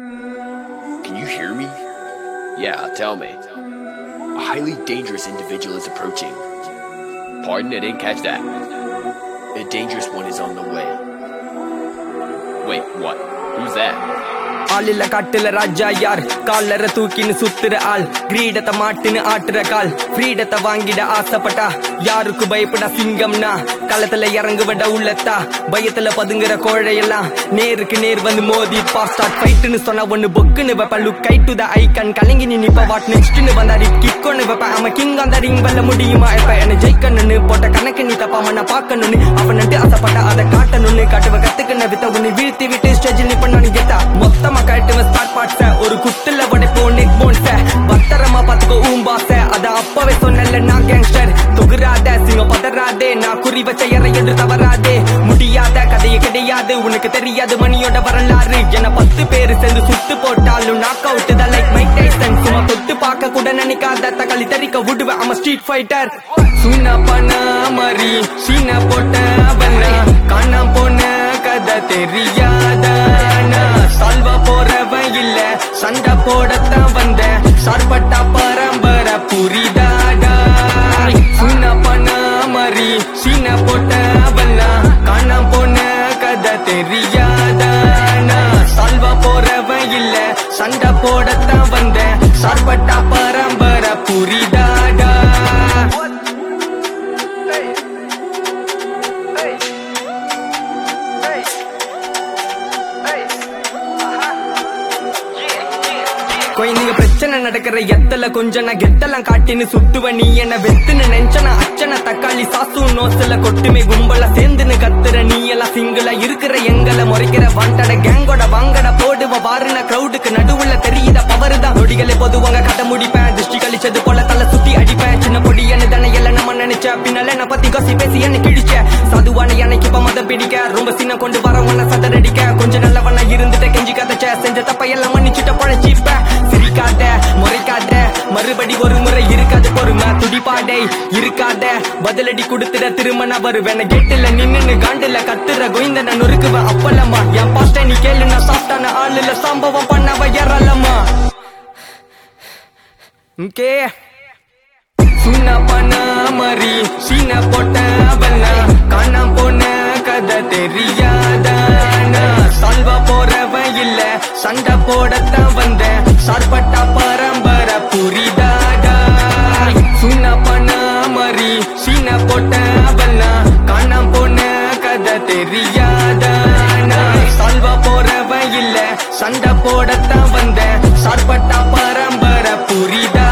Can you hear me? Yeah, tell me. A highly dangerous individual is approaching. Pardon, I didn't catch that. A dangerous one is on the way. Wait, what? Who's that? ஆளில காட்டுல ராஜா யார் காலர தூக்கின்னு சுத்துற ஆள் கிரீடத்தை மாட்டுன்னு ஆட்டுற கால் ஃப்ரீடத்தை வாங்கிட ஆசைப்பட்டா யாருக்கு பயப்பட சிங்கம்னா களத்துல இறங்குவட உள்ளத்தா பயத்துல பதுங்குற கோழையெல்லாம் நேருக்கு நேர் வந்து மோதி பாஸ்டாட் ஃபைட்டுன்னு சொன்ன ஒண்ணு பொக்குன்னு வைப்ப look guy to the icon கலங்கி நீ நிப்ப வாட் நெக்ஸ்ட்னு வந்தாடி கிக்கொன்னு வைப்ப அவன் கிங் அந்த ரிங் வெல்ல முடியுமா இப்ப என்ன ஜெயிக்கணும்னு போட்ட கணக்கு நீ தப்பாம நான் பார்க்கணும்னு அவன்ட்டு ஆசைப்பட்ட அதை காட்டணும்னு காட்டுவ கத்துக்கின வித்த உன்னை வீழ்த்தி விட்டு ஸ்டேஜில் நீ பண்ணு கெத்தா மொத்தமா கட்டுவ ஸ்டார்ட் பார்ட்ஸ ஒரு குத்துல உடைப்போம் நெக் போன்ஸ பத்திரமா பாத்துக்கோ ஊம்பாச அத அப்பவே சொன்னல நான் கேங்ஸ்டர் தொகுறாத சிங்க பதறாதே நான் குறி வச்ச இறை என்று தவறாதே முடியாத கதையே கிடையாது உனக்கு தெரியாது மணியோட வரலாறு என பத்து பேரு சேர்ந்து சுத்து போட்டாலும் நாக் அவுட் தான் லைக் மைக் டைசன் சும்மா தொட்டு பார்க்க கூட நினைக்காத தக்காளி தறிக்க விடுவேன் அவன் ஸ்ட்ரீட் ஃபைட்டர் சுனா பண்ண மாதிரி சீனா போட்ட அவன காணாம போன கதை தெரியாத சால்வா போறவன் இல்ல சண்டை போடத்தான் வந்தேன் சார்பட்டா பரம்பரை புரிதாடா சுனா பண்ண மாதிரி சீனா போட்ட அவனா காணாம போன கதை தெரியாத சால்வா போறவன் இல்ல சண்டை போடத்தான் வந்தேன் சார்பட்டா பரம்பரை புரிதாடா குழந்தைங்க பிரச்சனை நடக்கிற எத்தல கொஞ்சம் நான் கெத்தெல்லாம் காட்டின்னு சுட்டுவ நீ என்ன வெத்துன்னு நெஞ்சன அச்சன தக்காளி சாசு நோசல கொட்டுமே கும்பல சேர்ந்துன்னு கத்துற நீ எல்லாம் சிங்கிளா இருக்கிற எங்களை முறைக்கிற வாண்டட கேங்கோட வாங்கட போடுவ வாருன கிரௌடுக்கு நடுவுல தெரியுத பவரு தான் நொடிகளை பொதுவாங்க கதை முடிப்பேன் திருஷ்டி கழிச்சது போல தலை சுத்தி அடிப்பேன் சின்ன பொடி என்ன தானே எல்லாம் நம்ம நினைச்ச பின்னால என்ன பத்தி கோசி பேசி என்ன கிழிச்ச சாதுவான எனக்கு இப்ப மத பிடிக்க ரொம்ப சின்ன கொண்டு வர உன்ன சதறடிக்க கொஞ்சம் நல்லவனா இருந்துட்ட கெஞ்சி கதைச்ச செஞ்ச தப்ப எல்லாம் மன்னிச்சுட்ட பழச்சிப்ப சிரிக்காத முறைக்காத மறுபடி ஒரு முறை இருக்காது பொறுமை துடிப்பாடை இருக்காத பதிலடி கொடுத்துட திருமண வருவேன் கேட்டுல நின்னு காண்டுல கத்துற கோய்ந்த நொறுக்குவேன் அப்பலம்மா என் பாஸ்ட நீ கேளு நான் சாப்பிட்டான ஆளுல சம்பவம் பண்ணவ ஏறலம்மா ஓகே சுண்ணா பண்ண மாதிரி சீன போட்ட அவனா காணாம போன கதை தெரியாத சால்வா போறவன் இல்ல சண்டை போடத்தான் வந்தேன் சார்பட்டா பரம்பரை புரிதாடா சுண்ணா பண்ண மாதிரி சீன போட்ட அவனா காணாம போன கதை தெரியாத சால்வா போறவன் இல்ல சண்டை போடத்தான் வந்தேன் சார்பட்டா பரம்பரை புரிதா